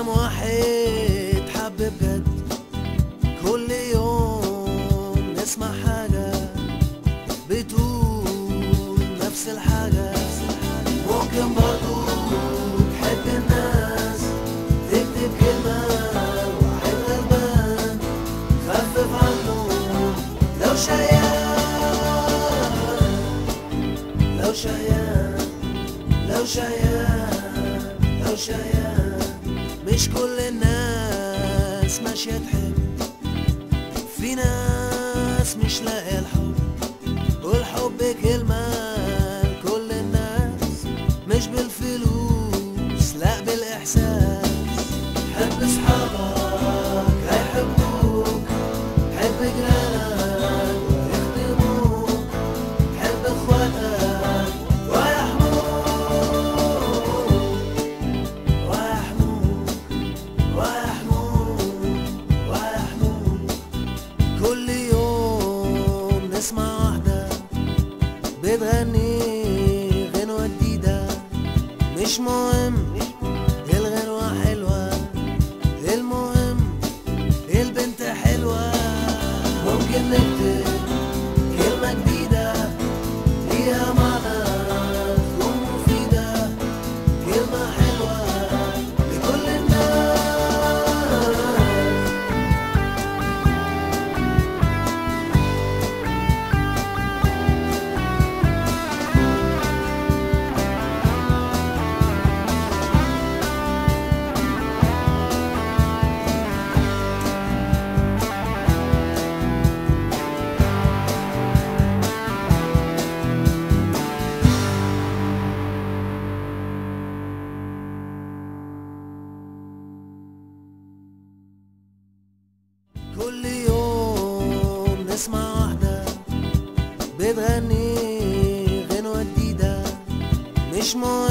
كم واحد حب بجد كل يوم نسمع حاجة بتقول نفس الحاجة ممكن برضو تحب الناس تكتب كلمة واحد غلبان خفف عنه لو شيان لو شيان لو شيان لو شيان مش كل الناس ماشية تحب في ناس مش لاقي الحب والحب كلمة لكل الناس مش بالفلوس لا بالإحساس حب أصحابك هيحبوك حب جيرانك ويخدموك حب إخواتك ويحموك ويحموك ويحموك ويحموك كل يوم نسمع واحدة بتغني غنوة جديدة مش مهم الغنوة حلوة المهم البنت حلوة ممكن نكتب كلمة جديدة ليها معنى تكون مفيدة كلمة حلوة لكل الناس كل يوم نسمع واحدة بتغني غنوة جديدة مش مهم